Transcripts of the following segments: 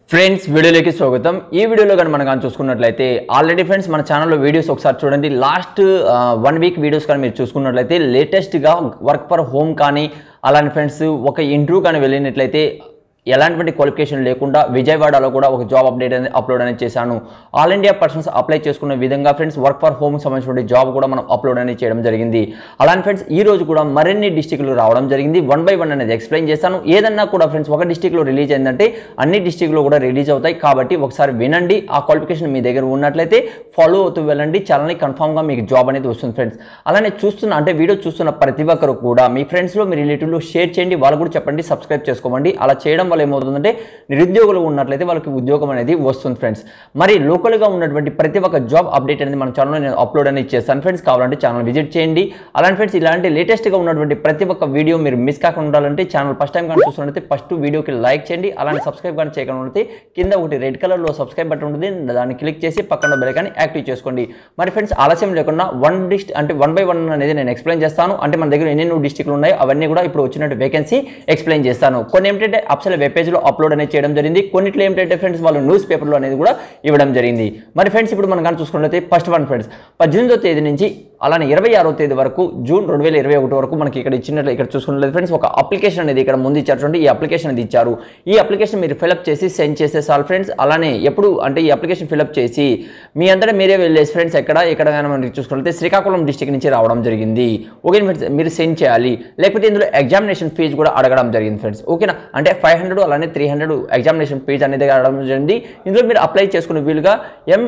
friends వీడియోలోకి స్వాగతం ఈ వీడియోలో కానీ మనం కానీ చూసుకున్నట్లయితే ఆల్రెడీ ఫ్రెండ్స్ మన ఛానల్లో వీడియోస్ ఒకసారి చూడండి లాస్ట్ వన్ వీక్ వీడియోస్ కానీ మీరు చూసుకున్నట్లయితే లేటెస్ట్గా వర్క్ ఫర్ హోమ్ కానీ అలాంటి ఫ్రెండ్స్ ఒక ఇంటర్వ్యూ కానీ వెళ్ళినట్లయితే ఎలాంటి క్వాలిఫికేషన్ లేకుండా విజయవాడలో కూడా ఒక జాబ్ అప్డేట్ అనేది అప్లోడ్ అనేది చేశాను ఆల్ ఇండియా పర్సన్స్ అప్లై చేసుకునే విధంగా ఫ్రెండ్స్ వర్క్ ఫర్ హోమ్ సంబంధించిన జాబ్ కూడా మనం అప్లోడ్ అనేది చేయడం జరిగింది అలాంటి ఫ్రెండ్స్ ఈ రోజు కూడా మరిన్ని డిస్టిక్లు రావడం జరిగింది వన్ బై వన్ అనేది ఎక్స్ప్లెయిన్ చేస్తాను ఏదన్నా కూడా ఫ్రెండ్స్ ఒక డిస్టిక్లో రిలీజ్ అయిందంటే అన్ని డిస్టిక్లో కూడా రిలీజ్ అవుతాయి కాబట్టి ఒకసారి వినండి ఆ క్వాలిఫికేషన్ మీ దగ్గర ఉన్నట్లయితే ఫాలో అవుతూ వెళ్ళండి ఛానల్ని కన్ఫామ్గా మీకు జాబ్ అనేది వస్తుంది ఫ్రెండ్స్ అలానే చూస్తున్న అంటే వీడియో చూస్తున్న ప్రతి ఒక్కరు కూడా మీ ఫ్రెండ్స్లో మీ రిలేటివ్లో షేర్ చేయండి వాళ్ళు కూడా చెప్పండి సబ్స్క్రైబ్ చేసుకోమండి అలా చేయడం వల్ల ఏమవుతుందంటే నిరుద్యోగులు ఉన్నట్లయితే వాళ్ళకి ఉద్యోగం అనేది వస్తుంది ఫ్రెండ్స్ మరి లోకల్గా ఉన్నటువంటి ప్రతి ఒక్క జాబ్ అప్డేట్ అనేది మన ఛానల్లో నేను అప్లోడ్ అనేది చేస్తాను ఫ్రెండ్స్ కావాలంటే ఛానల్ విజిట్ చేయండి అలాంటి ఫ్రెండ్స్ ఇలాంటి లేటెస్ట్గా ఉన్నటువంటి ప్రతి ఒక్క వీడియో మీరు మిస్ కాకుండా ఉండాలంటే ఛానల్ ఫస్ట్ టైం కానీ చూస్తున్నట్లయితే ఫస్ట్ వీడియోకి లైక్ చేయండి అలానే సబ్స్క్రైబ్ కానీ చేయకుండా ఉంటే కింద ఒకటి రెడ్ కలర్లో సబ్స్క్రైబ్ బటన్ ఉంటుంది దాన్ని క్లిక్ చేసి పక్కన బెల్ కానీ యాక్టివ్ చేసుకోండి మరి ఫ్రెండ్స్ ఆలస్యం లేకుండా వన్ డిస్ట్ అంటే వన్ బై వన్ అనేది నేను ఎక్స్ప్లెయిన్ చేస్తాను అంటే మన దగ్గర ఎన్ని డిస్టిక్లు ఉన్నాయో అవన్నీ కూడా ఇప్పుడు వచ్చినట్టు వేకెన్సీ ఎక్స్ప్లెయిన్ చేస్తాను కొన్ని ఏంటంటే అప్సల్ వెబ్ పేజ్లో అప్లోడ్ అనేది చేయడం జరిగింది కొన్నిట్లో ఏంటంటే ఫ్రెండ్స్ వాళ్ళు న్యూస్ పేపర్లో అనేది కూడా ఇవ్వడం జరిగింది మరి ఫ్రెండ్స్ ఇప్పుడు మనం కానీ చూసుకున్నట్లయితే ఫస్ట్ వన్ ఫ్రెండ్స్ పద్దెనిమిదో తేదీ నుంచి అలానే ఇరవై ఆరో తేదీ వరకు జూన్ రెండు వేల ఇరవై ఒకటి వరకు మనకి ఇక్కడ ఇచ్చినట్లు ఇక్కడ చూసుకున్నట్లయితే ఫ్రెండ్స్ ఒక అప్లికేషన్ అనేది ఇక్కడ ముందు ఇచ్చారు చూడండి ఈ అప్లికేషన్ అనేది ఇచ్చారు ఈ అప్లికేషన్ మీరు ఫిలప్ చేసి సెండ్ చేసేసారు ఫ్రెండ్స్ అలానే ఎప్పుడు అంటే ఈ అప్లికేషన్ ఫిలప్ చేసి మీ అంతటా మీరే వెళ్ళేసి ఫ్రెండ్స్ ఎక్కడ ఎక్కడ కానీ మనం చూసుకున్నట్లయితే శ్రీకాకుళం డిస్టిక్ నుంచి రావడం జరిగింది ఓకే ఫ్రెండ్స్ మీరు సెండ్ చేయాలి లేకపోతే ఇందులో ఎగ్జామినేషన్ ఫీజు కూడా అడగడం జరిగింది ఫ్రెండ్స్ ఓకేనా అంటే ఫైవ్ హండ్రెడ్ అలానే త్రీ హండ్రెడ్ ఎగ్జామినేషన్ ఫీజు అనేది అడగడం జరిగింది ఇందులో మీరు అప్లై చేసుకునే వీలుగా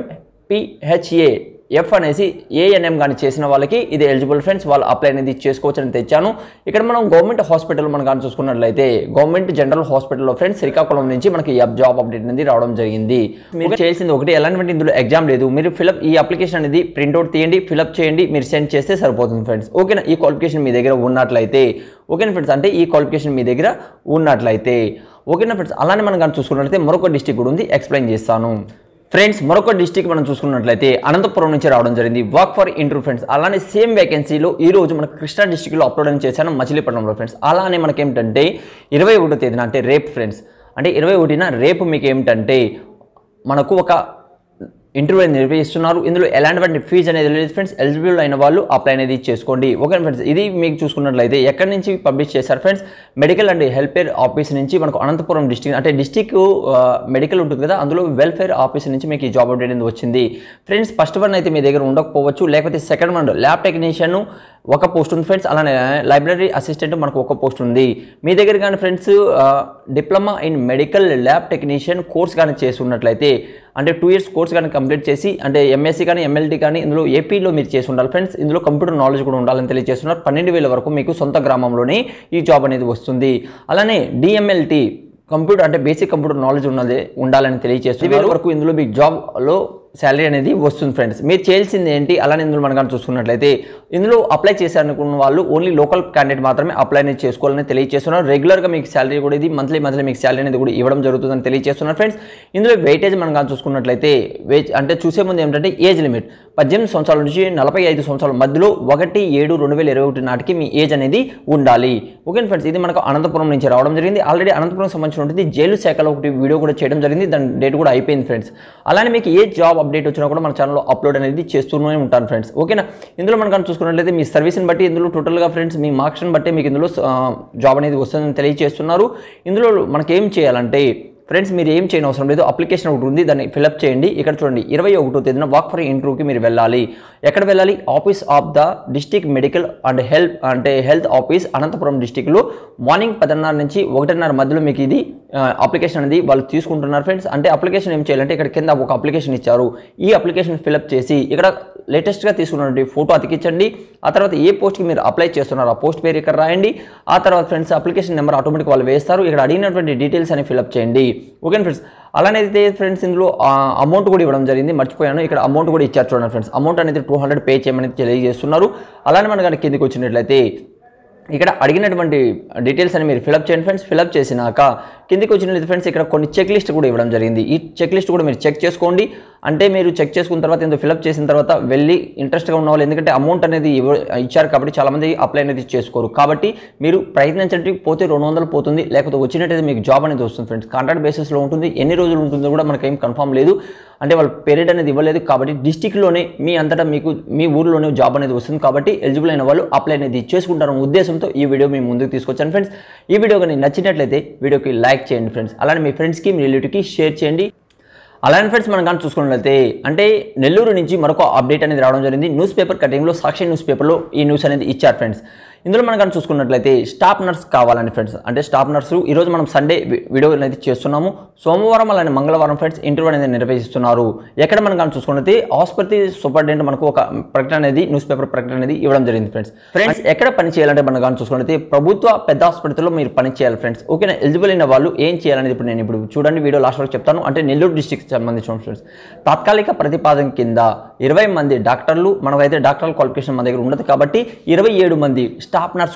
ఎంపీహెచ్ఏ ఎఫ్ అనేసి ఏఎన్ఎం కానీ చేసిన వాళ్ళకి ఇది ఎలిజిబుల్ ఫ్రెండ్స్ వాళ్ళు అప్లై అనేది చేసుకోవచ్చు అని తెచ్చాను ఇక్కడ మనం గవర్నమెంట్ హాస్పిటల్ మనం కానీ చూసుకున్నట్లయితే గవర్నమెంట్ జనరల్ హాస్పిటల్లో ఫ్రెండ్స్ శ్రీకాకుళం నుంచి మనకి ఈ జాబ్ అప్డేట్ అనేది రావడం జరిగింది మీరు చేయాల్సింది ఒకటి ఎలాంటి ఇందులో ఎగ్జామ్ లేదు మీరు ఫిలప్ ఈ అప్లికేషన్ అనేది ప్రింట్అవుట్ తీయండి ఫిలప్ చేయండి మీరు సెండ్ చేస్తే సరిపోతుంది ఫ్రెండ్స్ ఓకేనా ఈ క్వాలిఫికేషన్ మీ దగ్గర ఉన్నట్లయితే ఓకేనా ఫ్రెండ్స్ అంటే ఈ క్వాలిఫికేషన్ మీ దగ్గర ఉన్నట్లయితే ఓకేనా ఫ్రెండ్స్ అలానే మనం కానీ చూసుకున్నట్లయితే మరొక డిస్టిక్ కూడా ఉంది ఎక్స్ప్లెయిన్ చేస్తాను ఫ్రెండ్స్ మరొక డిస్టిక్ మనం చూసుకున్నట్లయితే అనంతపురం నుంచి రావడం జరిగింది వర్క్ ఫర్ ఇంటర్ ఫ్రెండ్స్ అలానే సేమ్ వేకెన్సీలో ఈ రోజు మనకు కృష్ణా డిస్టిక్లో అప్లోడ్ అని చేశాను మచిలీపట్నంలో ఫ్రెండ్స్ అలానే మనకి ఏమిటంటే ఇరవై ఒకటో తేదీన అంటే రేపు ఫ్రెండ్స్ అంటే ఇరవై ఒకటిన రేపు మీకు ఏమిటంటే మనకు ఒక ఇంటర్వ్యూ నిర్వహిస్తున్నారు ఇందులో ఎలాంటి ఫీజు అనేది లేదు ఫ్రెండ్స్ ఎలిజిబుల్ అయిన వాళ్ళు అప్లై అనేది చేసుకోండి ఓకే ఫ్రెండ్స్ ఇది మీకు చూసుకున్నట్లయితే ఎక్కడి నుంచి పబ్లిష్ చేశారు friends medical and healthcare office నుంచి మనకు అనంతపురం డిస్టిక్ అంటే డిస్టిక్ మెడికల్ ఉంటుంది కదా అందులో వెల్ఫేర్ ఆఫీస్ నుంచి మీకు ఈ జాబ్ అప్డేట్ అనేది వచ్చింది ఫ్రెండ్స్ ఫస్ట్ వన్ అయితే మీ దగ్గర ఉండకపోవచ్చు లేకపోతే సెకండ్ వన్ ల్యాబ్ టెక్నీషియన్ ఒక పోస్ట్ ఉంది ఫ్రెండ్స్ అలానే లైబ్రరీ అసిస్టెంట్ మనకు ఒక పోస్ట్ ఉంది మీ దగ్గర కానీ friends diploma in medical lab technician course కానీ చేసి ఉన్నట్లయితే అంటే టూ ఇయర్స్ కోర్స్ కానీ కంప్లీట్ చేసి అంటే ఎంఎస్సీ కానీ ఎంఎల్టీ కానీ ఇందులో ఏపీలో మీరు చేసి ఉండాలి ఫ్రెండ్స్ ఇందులో కంప్యూటర్ నాలెడ్జ్ కూడా ఉండాలని తెలియజేస్తున్నారు పన్నెండు వేల వరకు మీకు సొంత గ్రామంలోనే ఈ జాబ్ అనేది వస్తుంది అలానే డిఎంఎల్టీ కంప్యూటర్ అంటే బేసిక్ కంప్యూటర్ నాలెడ్జ్ ఉన్నది ఉండాలని తెలియజేస్తుంది వేల వరకు ఇందులో మీకు జాబ్లో శాలరీ అనేది వస్తుంది ఫ్రెండ్స్ మీరు చేయాల్సింది ఏంటి అలానే ఇందులో మనం కానీ చూసుకున్నట్లయితే ఇందులో అప్లై చేశారనుకున్న వాళ్ళు ఓన్లీ లోకల్ క్యాండిడేట్ మాత్రమే అప్లై అనేది చేసుకోవాలని తెలియజేస్తున్నారు రెగ్యులర్గా మీకు శాలరీ కూడా ఇది మంత్లీ మంత్లీ మీకు శాలరీ అనేది కూడా ఇవ్వడం జరుగుతుందని తెలియజేస్తున్నారు ఫ్రెండ్స్ ఇందులో వెయిటేజ్ మనం కానీ చూసుకున్నట్లయితే వేజ్ అంటే చూసే ముందు ఏమిటంటే ఏజ్ లిమిట్ పద్దెనిమిది సంవత్సరాల నుంచి నలభై ఐదు సంవత్సరాల మధ్యలో ఒకటి ఏడు రెండు వేల ఇరవై ఒకటి నాటికి మీ ఏజ్ అనేది ఉండాలి ఓకే ఫ్రెండ్స్ ఇది మనకు అనంతపురం నుంచి రావడం జరిగింది ఆల్రెడీ అనంతపురం సంబంధించిన ఉంటుంది జైలు శాఖలో ఒకటి వీడియో కూడా చేయడం జరిగింది దాని డేట్ కూడా అయిపోయింది ఫ్రెండ్స్ అలానే మీకు ఏ జాబ్ అప్డేట్ వచ్చినా కూడా మన ఛానల్లో అప్లోడ్ అనేది చేస్తూనే ఉంటాను ఫ్రెండ్స్ ఓకేనా ఇందులో మనం కానీ చూసుకున్నట్లయితే మీ సర్వీస్ని బట్టి ఇందులో టోటల్గా ఫ్రెండ్స్ మీ మార్క్స్ని బట్టి మీకు ఇందులో జాబ్ అనేది వస్తుందని తెలియజేస్తున్నారు ఇందులో మనకి ఏం చేయాలంటే ఫ్రెండ్స్ మీరు ఏం చేయని అవసరం లేదు అప్లికేషన్ ఒకటి ఉంది దాన్ని ఫిలప్ చేయండి ఇక్కడ చూడండి ఇరవై ఒకటో తేదీన వాక్ ఫర్ ఇంటర్వ్యూకి మీరు వెళ్ళాలి ఎక్కడ వెళ్ళాలి office of the district medical and health అంటే హెల్త్ ఆఫీస్ అనంతపురం డిస్టిక్లో మార్నింగ్ పదిన్నర నుంచి ఒకటిన్నర మధ్యలో మీకు ఇది అప్లికేషన్ అనేది వాళ్ళు తీసుకుంటున్నారు ఫ్రెండ్స్ అంటే అప్లికేషన్ ఏం చేయాలంటే ఇక్కడ కింద ఒక అప్లికేషన్ ఇచ్చారు ఈ అప్లికేషన్ ఫిలప్ చేసి ఇక్కడ లేటెస్ట్గా తీసుకున్నటువంటి ఫోటో అతికించండి ఆ తర్వాత ఏ పోస్ట్కి మీరు అప్లై చేస్తున్నారు ఆ పోస్ట్ పేరు ఇక్కడ రాయండి ఆ తర్వాత ఫ్రెండ్స్ అప్లికేషన్ నెంబర్ ఆటోమేటిక్ వాళ్ళు వేస్తారు ఇక్కడ అడిగినటువంటి డీటెయిల్స్ అని ఫిలప్ చేయండి ఓకే ఫ్రెండ్స్ అలానే అయితే ఫ్రెండ్స్ ఇందులో అమౌంట్ కూడా ఇవ్వడం జరిగింది మర్చిపోయాను ఇక్కడ అమౌంట్ కూడా ఇచ్చారు చూడండి ఫ్రెండ్స్ అమౌంట్ అనేది టూ హండ్రెడ్ పే చేయమని తెలియజేస్తున్నారు అలానే మన కానీ కిందికి వచ్చినట్లయితే ఇక్కడ అడిగినటువంటి డీటెయిల్స్ అని మీరు ఫిలప్ చేయండి ఫ్రెండ్స్ ఫిలప్ చేసినాక కిందికి వచ్చిన ఫ్రెండ్స్ ఇక్కడ కొన్ని చెక్ లిస్ట్ కూడా ఇవ్వడం జరిగింది ఈ చెక్ లిస్ట్ కూడా మీరు చెక్ చేసుకోండి అంటే మీరు చెక్ చేసుకున్న తర్వాత ఇందులో ఫిలప్ చేసిన తర్వాత వెళ్ళి ఇంట్రెస్ట్గా ఉన్న వాళ్ళు ఎందుకంటే అమౌంట్ అనేది ఇవ్వ- ఇచ్చారు కాబట్టి చాలామంది అప్లై అనేది చేసుకోరు కాబట్టి మీరు ప్రయత్నించండి పోతే రెండు వందలు పోతుంది లేకపోతే వచ్చినట్టయితే మీకు జాబ్ అనేది వస్తుంది ఫ్రెండ్స్ కాంట్రాక్ట్ బేసిస్లో ఉంటుంది ఎన్ని రోజులు ఉంటుందో కూడా మనకి ఏం కన్ఫర్మ్ లేదు అంటే వాళ్ళు పీరియడ్ అనేది ఇవ్వలేదు కాబట్టి డిస్టిక్లోనే మీ అంతటా మీకు మీ ఊర్లోనే జాబ్ అనేది వస్తుంది కాబట్టి ఎలిజిబుల్ అయిన వాళ్ళు అప్లై అనేది చేసుకుంటారన్న ఉద్దేశంతో ఈ వీడియో మీ ముందుకు తీసుకొచ్చాను ఫ్రెండ్స్ ఈ వీడియో కానీ నచ్చినట్లయితే వీడియోకి లైక్ చేయండి ఫ్రెండ్స్ అలానే మీ ఫ్రెండ్స్కి మీ రిలేటివ్కి షేర్ చేయండి అలానే ఫ్రెండ్స్ మనం కానీ చూసుకున్నట్లయితే అంటే నెల్లూరు నుంచి మరొక అప్డేట్ అనేది రావడం జరిగింది న్యూస్ పేపర్ కటింగ్లో సాక్షి న్యూస్ పేపర్లో ఈ న్యూస్ అనేది ఇచ్చారు ఫ్రెండ్స్ ఇందులో మనం కానీ చూసుకున్నట్లయితే స్టాఫ్ నర్స్ కావాలండి ఫ్రెండ్స్ అంటే స్టాఫ్ నర్సు ఈరోజు మనం సండే వి- వీడియో అనేది చేస్తున్నాము సోమవారం అలానే మంగళవారం ఫ్రెండ్స్ ఇంటర్వ్యూ అనేది నిర్వహిస్తున్నారు ఎక్కడ మనం కానీ చూసుకున్నట్లయితే ఆసుపత్రి సూపరింటెండెంట్ మనకు ఒక ప్రకటన అనేది న్యూస్ పేపర్ ప్రకటన అనేది ఇవ్వడం జరిగింది ఫ్రెండ్స్ ఫ్రెండ్స్ ఎక్కడ పని చేయాలంటే మనం కానీ చూసుకున్నట్లయితే ప్రభుత్వ పెద్ద ఆసుపత్రిలో మీరు పని చేయాలి ఫ్రెండ్స్ ఓకేనా ఎలిజిబుల్ అయిన వాళ్ళు ఏం చేయాలనేది ఇప్పుడు నేను ఇప్పుడు చూడండి వీడియో లాస్ట్ వరకు చెప్తాను అంటే నెల్లూరు డిస్టిక్ సంబంధించిన ఫ్రెండ్స్ తాత్కాలిక ప్రతిపాదన కింద ఇరవై మంది డాక్టర్లు మనకైతే డాక్టర్ క్వాలిఫికేషన్ మన దగ్గర ఉండదు కాబట్టి ఇరవై ఏడు మంది స్టాఫ్ నర్స్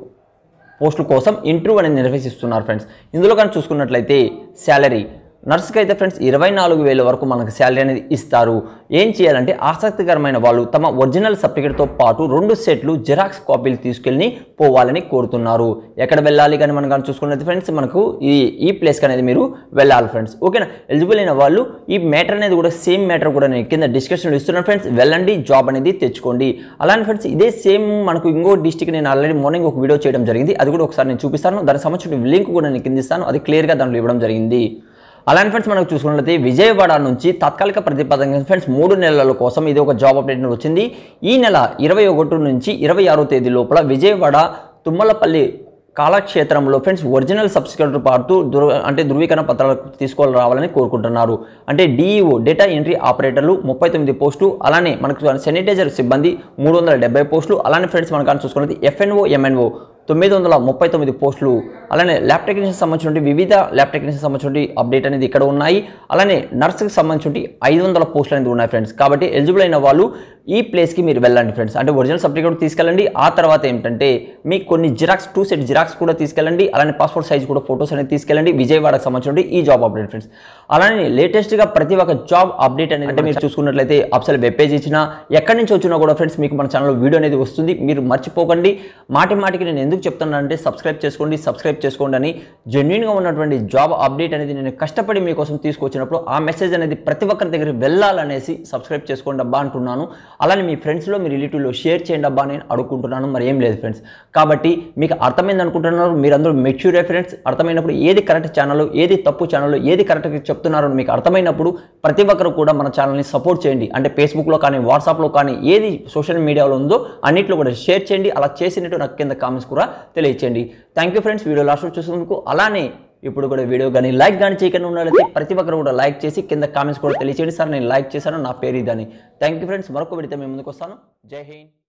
పోస్టుల కోసం ఇంటర్వ్యూ అనేది నిర్వహిస్తున్నారు ఫ్రెండ్స్ ఇందులో కానీ చూసుకున్నట్లయితే శాలరీ నర్స్కి అయితే ఫ్రెండ్స్ ఇరవై నాలుగు వేల వరకు మనకు శాలరీ అనేది ఇస్తారు ఏం చేయాలంటే ఆసక్తికరమైన వాళ్ళు తమ ఒరిజినల్ సర్టిఫికేట్తో పాటు రెండు సెట్లు జిరాక్స్ కాపీలు తీసుకెళ్ళి పోవాలని కోరుతున్నారు ఎక్కడ వెళ్ళాలి కానీ మనం కానీ చూసుకున్నట్లయితే ఫ్రెండ్స్ మనకు ఈ ఈ ప్లేస్కి అనేది మీరు వెళ్ళాలి ఫ్రెండ్స్ ఓకేనా ఎలిజిబుల్ అయిన వాళ్ళు ఈ మ్యాటర్ అనేది కూడా సేమ్ మ్యాటర్ కూడా నేను కింద డిస్కషన్లో ఇస్తున్నాను ఫ్రెండ్స్ వెళ్ళండి జాబ్ అనేది తెచ్చుకోండి అలానే ఫ్రెండ్స్ ఇదే సేమ్ మనకు ఇంకో డిస్టిక్ నేను ఆల్రెడీ మార్నింగ్ ఒక వీడియో చేయడం జరిగింది అది కూడా ఒకసారి నేను చూపిస్తాను దానికి సంబంధించిన లింక్ కూడా నేను కింద ఇస్తాను అది క్లియర్గా దాంట్లో ఇవ్వడం జరిగింది అలానే ఫ్రెండ్స్ మనకు చూసుకున్నట్లయితే విజయవాడ నుంచి తాత్కాలిక ప్రతిపాదన ఫ్రెండ్స్ మూడు నెలల కోసం ఇది ఒక జాబ్ అప్డేట్ వచ్చింది ఈ నెల ఇరవై ఒకటి నుంచి ఇరవై ఆరో తేదీ లోపల విజయవాడ తుమ్మలపల్లి కాలక్షేత్రంలో ఫ్రెండ్స్ ఒరిజినల్ సబ్స్క్రైబర్ పాటు ధృవ అంటే ధృవీకరణ పత్రాలు తీసుకొని రావాలని కోరుకుంటున్నారు అంటే డిఈఓ డేటా ఎంట్రీ ఆపరేటర్లు ముప్పై తొమ్మిది పోస్టు అలానే మనకు శానిటైజర్ సిబ్బంది మూడు వందల డెబ్బై పోస్టులు అలానే ఫ్రెండ్స్ మనం కానీ చూసుకున్నది ఎఫ్ఎన్ఓ ఎంఎన్ఓ తొమ్మిది వందల ముప్పై తొమ్మిది పోస్టులు అలానే ల్యాబ్ టెక్నీషియన్ సంబంధించిన వివిధ ల్యాబ్ టెక్నీషియన్ సంబంధించిన అప్డేట్ అనేది ఇక్కడ ఉన్నాయి అలానే నర్స్కి సంబంధించిన ఐదు వందల పోస్టులు అనేది ఉన్నాయి ఫ్రెండ్స్ కాబట్టి ఎలిజిబుల్ అయిన వాళ్ళు ఈ ప్లేస్కి మీరు వెళ్ళండి ఫ్రెండ్స్ అంటే ఒరిజినల్ సర్టిఫికేట్ తీసుకెళ్ళండి ఆ తర్వాత ఏంటంటే మీకు కొన్ని జిరాక్స్ టూ సెట్ జిరాక్స్ కూడా తీసుకెళ్ళండి అలానే పాస్పోర్ట్ సైజ్ కూడా ఫోటోస్ అనేది తీసుకెళ్ళండి విజయవాడకు సంబంధించిన ఈ జాబ్ అప్డేట్ ఫ్రెండ్స్ అలానే లేటెస్ట్గా ప్రతి ఒక్క జాబ్ అప్డేట్ అనేది అంటే మీరు చూసుకున్నట్లయితే అప్సల్ వెబ్ పేజ్ ఇచ్చినా ఎక్కడి నుంచి వచ్చినా కూడా ఫ్రెండ్స్ మీకు మన ఛానల్లో వీడియో అనేది వస్తుంది మీరు మర్చిపోకండి మాటి మాటికి నేను ఎందుకు చెప్తున్నానంటే సబ్స్క్రైబ్ చేసుకోండి సబ్స్క్రైబ్ చేసుకోండి అని జెన్యున్గా ఉన్నటువంటి జాబ్ అప్డేట్ అనేది నేను కష్టపడి మీకోసం తీసుకొచ్చినప్పుడు ఆ మెసేజ్ అనేది ప్రతి ఒక్కరి దగ్గర వెళ్ళాలనేసి సబ్స్క్రైబ్ చేసుకోండి అబ్బా అంటున్నాను అలానే మీ ఫ్రెండ్స్లో మీ రిలేటివ్లో షేర్ చేయండి అబ్బా నేను అడుగుకుంటున్నాను మరి ఏం లేదు ఫ్రెండ్స్ కాబట్టి మీకు అర్థమైంది అనుకుంటున్నారు మీరందరూ మెచ్యూర్ ఫ్రెండ్స్ అర్థమైనప్పుడు ఏది కరెక్ట్ ఛానల్ ఏది తప్పు ఛానల్ ఏది కరెక్ట్ చెప్తున్నారో మీకు అర్థమైనప్పుడు ప్రతి ఒక్కరు కూడా మన ఛానల్ని సపోర్ట్ చేయండి అంటే ఫేస్బుక్లో కానీ వాట్సాప్లో కానీ ఏది సోషల్ మీడియాలో ఉందో అన్నిట్లో కూడా షేర్ చేయండి అలా చేసినట్టు నాకు కింద కామెంట్స్ కూడా తెలియచేయండి thank you friends video last చూసినందుకు అలానే ఇప్పుడు కూడా వీడియో కానీ లైక్ కానీ చేయకుండా ఉన్నట్లయితే ప్రతి ఒక్కరు కూడా లైక్ చేసి కింద కామెంట్స్ కూడా తెలియచేయండి సార్ నేను లైక్ చేశాను నా పేరు ఇదని థ్యాంక్ యూ ఫ్రెండ్స్ మరొక విడితే మేము ముందుకు వస్తాను జై హింద్